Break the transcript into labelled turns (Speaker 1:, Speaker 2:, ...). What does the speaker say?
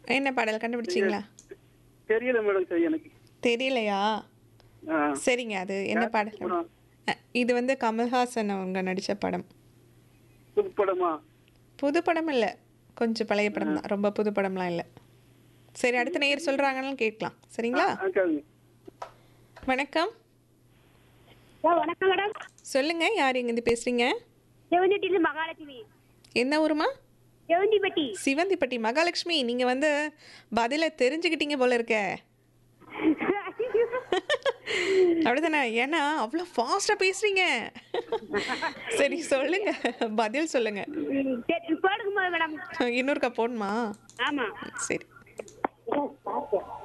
Speaker 1: என்ன பாடல் கண்டுபிடிச்சிங்களா
Speaker 2: தெரியல மேடம் சரி எனக்கு
Speaker 1: தெரியலையா
Speaker 2: ஆ.
Speaker 1: சரிங்க அது என்ன பாடல்
Speaker 2: படம்.
Speaker 1: அ, இது வந்து கமல்ஹாசன் அவங்க நடித்த படம்
Speaker 2: புது படமா
Speaker 1: புது படம் இல்லை கொஞ்சம் பழைய படம் தான் ரொம்ப புது படம்லாம் இல்லை சரி அடுத்த நேயர் சொல்கிறாங்கன்னு கேட்கலாம் சரிங்களா
Speaker 2: ஆ, கேளுங்க
Speaker 1: வணக்கம்
Speaker 3: சார் வணக்கம் மேடம்
Speaker 1: சொல்லுங்க யார் இங்கேருந்து பேசுறீங்க
Speaker 3: செவந்திட்டில மகாலட்சுமி
Speaker 1: என்ன ஊருமா
Speaker 3: செவந்திப்பட்டி
Speaker 1: சிவந்திப்பட்டி மகாலட்சுமி நீங்கள் வந்து பதிலை தெரிஞ்சுக்கிட்டீங்க போல இருக்க அப்படிதானே ஏன்னா அவ்வளோ ஃபாஸ்ட்டாக பேசுறீங்க சரி சொல்லுங்க பதில் சொல்லுங்க
Speaker 3: ம், சரி போடுங்க மேடம்
Speaker 1: இன்னொருக்கா போடணுமா
Speaker 3: ஆமா
Speaker 1: சரி